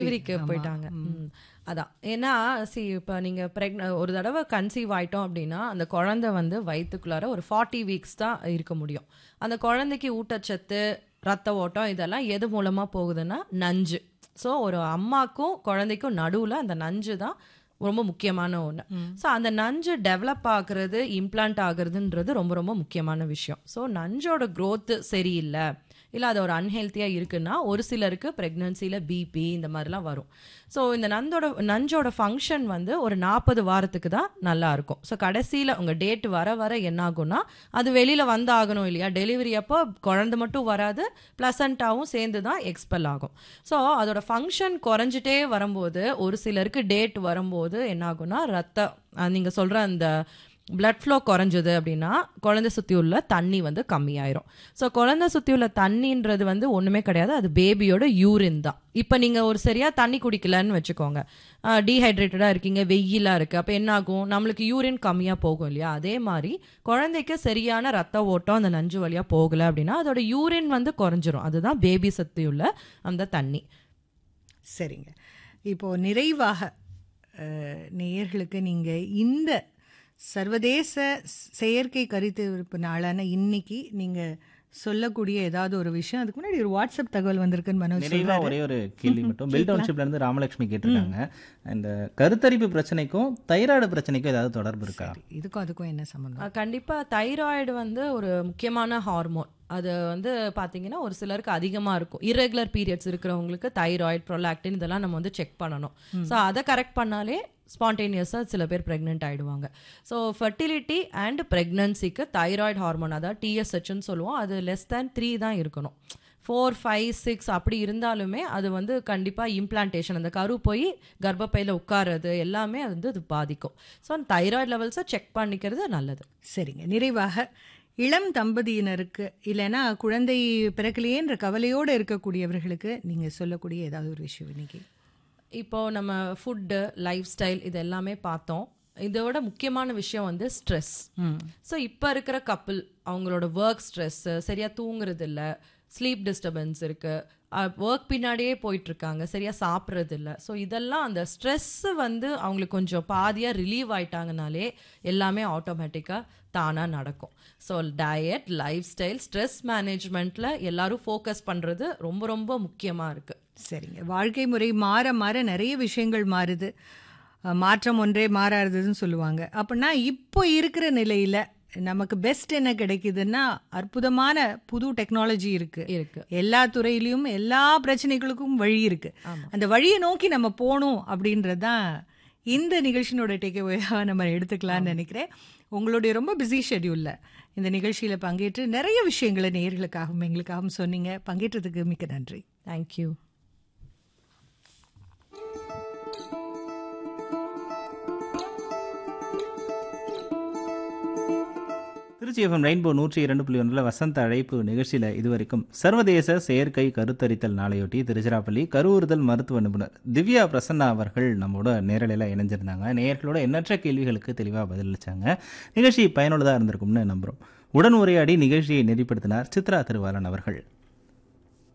டெலிவரிக்கு ஆமா. போயிட்டாங்க ம். ம். அதான் ஏன்னா சி இப்போ நீங்கள் ப்ரெக்ன ஒரு தடவை கன்சீவ் ஆயிட்டோம் அப்படின்னா அந்த குழந்தை வந்து வயிற்றுக்குள்ளார ஒரு ஃபார்ட்டி வீக்ஸ் தான் இருக்க முடியும் அந்த குழந்தைக்கு ஊட்டச்சத்து ரத்த ஓட்டம் இதெல்லாம் எது மூலமாக போகுதுன்னா நஞ்சு ஸோ ஒரு அம்மாக்கும் குழந்தைக்கும் நடுவில் அந்த நஞ்சு தான் ரொம்ப முக்கியமான ஒன்று ஸோ அந்த நஞ்சு டெவலப் ஆகுறது இம்ப்ளான்ட் ஆகுறதுன்றது ரொம்ப ரொம்ப முக்கியமான விஷயம் ஸோ நஞ்சோட growth சரியில்லை இல்லை அது ஒரு அன்ஹெல்த்தியாக இருக்குன்னா ஒரு சிலருக்கு ப்ரெக்னன்சியில் பிபி இந்த மாதிரிலாம் வரும் ஸோ இந்த நந்தோட நஞ்சோட ஃபங்க்ஷன் வந்து ஒரு நாற்பது வாரத்துக்கு தான் நல்லா இருக்கும் ஸோ கடைசியில் உங்கள் டேட் வர வர என்ன ஆகும்னா அது வெளியில் வந்து ஆகணும் இல்லையா டெலிவரி அப்போ குழந்தை மட்டும் வராது ப்ளசண்ட்டாகவும் சேர்ந்து தான் எக்ஸ்பெல் ஆகும் ஸோ அதோட ஃபங்க்ஷன் குறைஞ்சிட்டே வரும்போது ஒரு சிலருக்கு டேட் வரும்போது என்ன ஆகும்னா ரத்த நீங்கள் சொல்கிற அந்த blood flow குறைஞ்சது அப்படின்னா குழந்தை சுற்றி உள்ள தண்ணி வந்து கம்மியாயிரும் ஸோ குழந்தை சுற்றி உள்ள தண்ணின்றது வந்து ஒன்றுமே கிடையாது அது பேபியோட யூரின் தான் இப்போ நீங்கள் ஒரு சரியாக தண்ணி குடிக்கலன்னு வச்சுக்கோங்க டீஹைட்ரேட்டடாக இருக்கீங்க வெயிலாக இருக்குது அப்போ என்ன ஆகும் நம்மளுக்கு யூரின் கம்மியாக போகும் இல்லையா அதே மாதிரி குழந்தைக்கு சரியான ரத்த ஓட்டம் அந்த நஞ்சு வழியாக போகலை அப்படின்னா அதோட யூரின் வந்து குறைஞ்சிரும் அதுதான் பேபி சுற்றி உள்ள அந்த தண்ணி சரிங்க இப்போ நிறைவாக அஹ், நேயர்களுக்கு நீங்க இந்த சர்வதேச செயற்கை கருத்து நாளான இன்னைக்கு நீங்க சொல்லக்கூடிய ஏதாவது ஒரு விஷயம் அதுக்கு முன்னாடி ஒரு வாட்ஸ்அப் தகவல் வந்திருக்குன்னு மனோஜ் நிறைவா சொல்றாரு. ஒரே ஒரு கேள்வி மட்டும் பில் டவுன்ஷிப்ல இருந்து ராமலட்சுமி கேட்டிருக்காங்க இந்த கருத்தரிப்பு பிரச்சனைக்கும் தைராய்டு பிரச்சனைக்கும் ஏதாவது தொடர்பு இருக்கா இதுக்கும் அதுக்கும் என்ன சம்பந்தம் அஹ் கண்டிப்பா தைராய்டு வந்து ஒரு முக்கியமான ஹார்மோன் அது வந்து பாத்தீங்கன்னா ஒரு சிலருக்கு அதிகமா இருக்கும் irregular பீரியட்ஸ் இருக்கிறவங்களுக்கு தைராய்டு ப்ரொலாக்டின் இதெல்லாம் நம்ம வந்து செக் பண்ணணும் ஸோ அதை கரெக்ட் பண்ணாலே ஸ்பான்டேனியஸாக சில பேர் ப்ரெக்னென்ட் ஆயிடுவாங்க ஸோ ஃபர்டிலிட்டி அண்ட் ப்ரெக்னன்சிக்கு தைராய்டு ஹார்மோன் அதாவது டிஎஸ்ஹெச்னு சொல்லுவோம் அது லெஸ் தேன் த்ரீ தான் இருக்கணும் ஃபோர் ஃபைவ் சிக்ஸ் அப்படி இருந்தாலுமே அது வந்து கண்டிப்பாக இம்ப்ளான்டேஷன் அந்த கரு போய் கர்ப்பப்பையில் உட்காருறது எல்லாமே அது வந்து அது பாதிக்கும் ஸோ அந்த தைராய்டு லெவல்ஸை செக் பண்ணிக்கிறது நல்லது சரிங்க நிறைவாக இளம் தம்பதியினருக்கு இல்லைன்னா குழந்தை பிறக்கலையேன்ற கவலையோடு இருக்கக்கூடியவர்களுக்கு நீங்க சொல்லக்கூடிய ஏதாவது ஒரு விஷயம் இன்னைக்கு இப்போ நம்ம ஃபுட்டு லைஃப் ஸ்டைல் இது எல்லாமே பார்த்தோம் இதோட முக்கியமான விஷயம் வந்து ஸ்ட்ரெஸ் ஸோ இப்போ இருக்கிற கப்பிள் அவங்களோட ஒர்க் ஸ்ட்ரெஸ் சரியா தூங்குறது இல்ல ஸ்லீப் டிஸ்டர்பன்ஸ் இருக்கு ஒர்க் பின்னாடியே போயிட்டு இருக்காங்க சரியா சாப்பிட்றது இல்ல ஸோ இதெல்லாம் அந்த ஸ்ட்ரெஸ் வந்து அவங்களுக்கு கொஞ்சம் பாதியாக ரிலீவ் ஆயிட்டாங்கனாலே எல்லாமே ஆட்டோமேட்டிக்காக தானாக நடக்கும் so diet lifestyle stress மேனேஜ்மெண்ட்டில் எல்லாரும் ஃபோக்கஸ் பண்ணுறது ரொம்ப ரொம்ப முக்கியமாக இருக்குது சரிங்க வாழ்க்கை முறை மாற மாற நிறைய விஷயங்கள் மாறுது அஹ், மாற்றம் ஒன்றே மாறாததுன்னு சொல்லுவாங்க அப்படின்னா இப்போ இருக்கிற நிலையில நமக்கு பெஸ்ட் என்ன கிடைக்குதுன்னா அற்புதமான புது டெக்னாலஜி இருக்கு இருக்கு எல்லா துறையிலையும் எல்லா பிரச்சனைகளுக்கும் வழி இருக்கு ஆமா. அந்த வழியை நோக்கி நம்ம போகணும் அப்படின்றது தான் இந்த நிகழ்ச்சியினோட டேக்அவேயாக நம்ம எடுத்துக்கலாம்னு நினைக்கிறேன் உங்களுடைய ரொம்ப பிஸி ஷெட்யூலில் இந்த நிகழ்ச்சியில் பங்கேற்று நிறைய விஷயங்களை நேயர்களுக்காகவும் எங்களுக்காகவும் சொன்னீங்க பங்கேற்றதுக்கு மிக்க நன்றி தேங்க்யூ திருச்சி எஃப்எம் ரெயின்போ நூற்றி இரண்டு புள்ளி ஒன்றில் வசந்த அழைப்பு நிகழ்ச்சியில் இதுவரைக்கும் சர்வதேச செயற்கை கருத்தரித்தல் நாளையொட்டி திருச்சிராப்பள்ளி கருவுறுதல் மருத்துவ நிபுணர் திவ்யா பிரசன்னா அவர்கள் நம்மோட நேரலையில் இணைஞ்சிருந்தாங்க நேயர்களோட எண்ணற்ற கேள்விகளுக்கு தெளிவாக பதிலளிச்சாங்க நிகழ்ச்சி பயனுள்ளதாக இருந்திருக்கும்னு நம்புகிறோம் உடன் உரையாடி நிகழ்ச்சியை நெறிப்படுத்தினார் சித்ரா திருவாளன் அவர்கள்